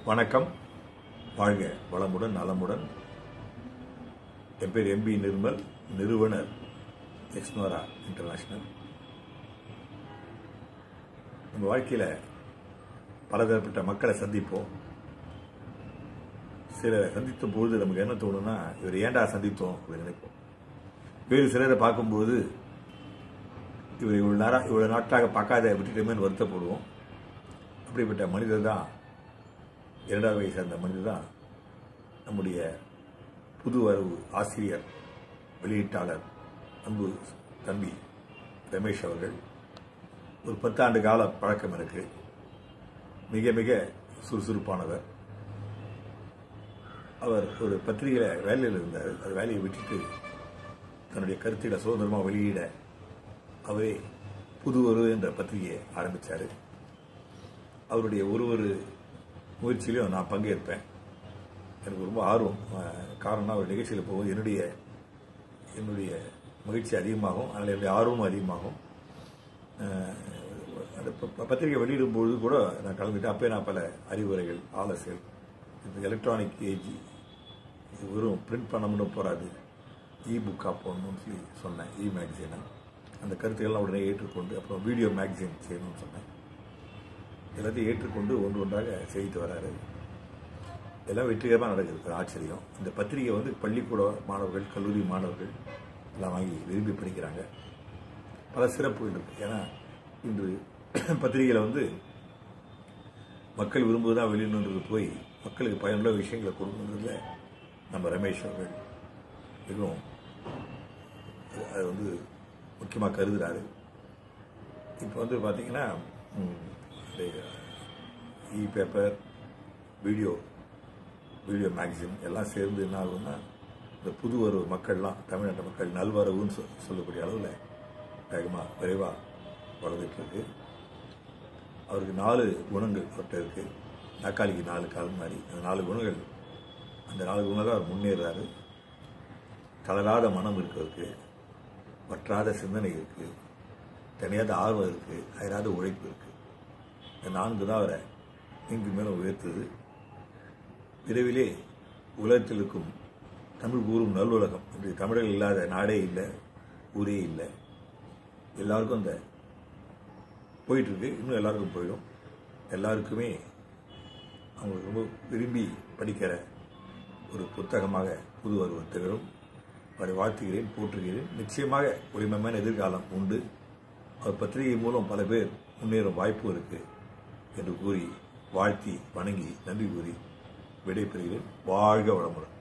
வணக்கம் வாழ்க வளமுடன் நலமுடன் என் பேர் எம்பி நிர்மல் நிறுவனர் எக்ஸ்னோரா இன்டர்நேஷனல் நம்ம வாழ்க்கையில் பலதரப்பட்ட மக்களை சந்திப்போம் சிலரை சந்தித்த பொழுது நமக்கு என்ன தோணும்னா இவர் ஏன்டா சந்தித்தோம் அப்படின்னு நினைப்போம் வேறு சிலரை பார்க்கும்போது இவர் இவ்வளோ நேரம் இவ்வளோ நாட்டாக பார்க்காத விட்டுட்டோமேனு வருத்தப்படுவோம் அப்படிப்பட்ட மனிதர் தான் இரண்டாவது வயசு சேர்ந்த மனிதர் தான் நம்முடைய புது வரவு ஆசிரியர் வெளியீட்டாளர் அன்பு தம்பி ரமேஷ் அவர்கள் ஒரு பத்தாண்டு கால பழக்கம் இருக்கு மிக மிக சுறுசுறுப்பானவர் அவர் ஒரு பத்திரிகையில் வேலையில் இருந்தார் அது வேலையை விட்டுட்டு தன்னுடைய கருத்துக்களை சுதந்திரமாக வெளியிட அவரே புது ஒரு என்ற பத்திரிகையை ஆரம்பித்தார் அவருடைய ஒரு ஒரு முயற்சியிலையும் நான் பங்கேற்பேன் எனக்கு ரொம்ப ஆர்வம் அஹ், காரணம் அவர் நிகழ்ச்சியில் போகும்போது என்னுடைய என்னுடைய மகிழ்ச்சி அதிகமாகும் அதில் என்னுடைய ஆர்வமும் அதிகமாகும் அஹ், அந்த ப- ப- பத்திரிகை வெளியிடும்போது கூட நான் கலந்துட்டேன் அப்போ நான் பல அறிவுரைகள் ஆலோசனைகள் இப்போ எலக்ட்ரானிக் ஏஜ் இது வெறும் பிரிண்ட் பண்ண மட்டும் போகாது இ புக்காக போடணும்னு சொல்லி சொன்னேன் இ மேகசினாக அந்த கருத்துக்கள்லாம் உடனே ஏற்றுக்கொண்டு அப்புறம் வீடியோ மேகசின் செய்யணும்னு சொன்னேன் எல்லாத்தையும் ஏற்றுக்கொண்டு ஒன்று ஒன்றாக செய்து வராரு எல்லாம் வெற்றிகரமாக நடக்குது ஆச்சரியம் இந்த பத்திரிகை வந்து பள்ளிக்கூட மாணவர்கள் கல்லூரி மாணவர்கள் எல்லாம் வாங்கி விரும்பி படிக்கிறாங்க பல சிறப்புகள் இருக்கு ஏன்னா இன்று பத்திரிகையில் வந்து மக்கள் விரும்புவதா வெளியிடுன்றது போய் மக்களுக்கு பயனுள்ள விஷயங்களை கொடுக்கணுன்றதுல நம்ம ரமேஷ் அவர்கள் மிகவும் அது வந்து முக்கியமாக கருதுறாரு இப்போ வந்து பார்த்தீங்கன்னா e paper video video magazine எல்லாம் சேர்ந்து என்ன ஆகும்னா இந்த புது வரவு மக்கள்லாம் தமிழ்நாட்டு மக்கள் நல்வரவுன்னு சொ- சொல்லக்கூடிய அளவில் வேகமாக விரைவாக வளர்ந்துட்டு இருக்கு அவருக்கு நாலு குணங்கள் அவர்கிட்ட இருக்கு நாக்காளிக்கு நாலு கால் மாதிரி அந்த நாலு குணங்கள் அந்த நாலு குணங்கள் அவர் முன்னேறாரு தளராத மனம் இருக்கு அவருக்கு வற்றாத சிந்தனை இருக்கு தனியாத ஆர்வம் இருக்கு அயராத உழைப்பு இருக்கு இந்த நான்கு தான் அவரை இங்கு மேலும் உயர்த்துது விரைவிலே உலகத்தில் இருக்கும் தமிழ் கூறும் நல்லுலகம் என்று தமிழர்கள் இல்லாத நாடே இல்லை ஊரே இல்லை எல்லாருக்கும் அந்த போயிட்டு இருக்கு இன்னும் எல்லாருக்கும் போயிடும் எல்லாருக்குமே அவங்களுக்கு ரொம்ப விரும்பி படிக்கிற ஒரு புத்தகமாக புது வருவம் திகழும் அவரை வாழ்த்துகிறேன் போற்றுகிறேன் நிச்சயமாக ஒளிமயமான எதிர்காலம் உண்டு அவர் பத்திரிகை மூலம் பல பேர் முன்னேறும் வாய்ப்பு இருக்கு என்று கூறி வாழ்த்தி வணங்கி நன்றி கூறி விடைபெறுகிறேன் வாழ்க வளமுடன்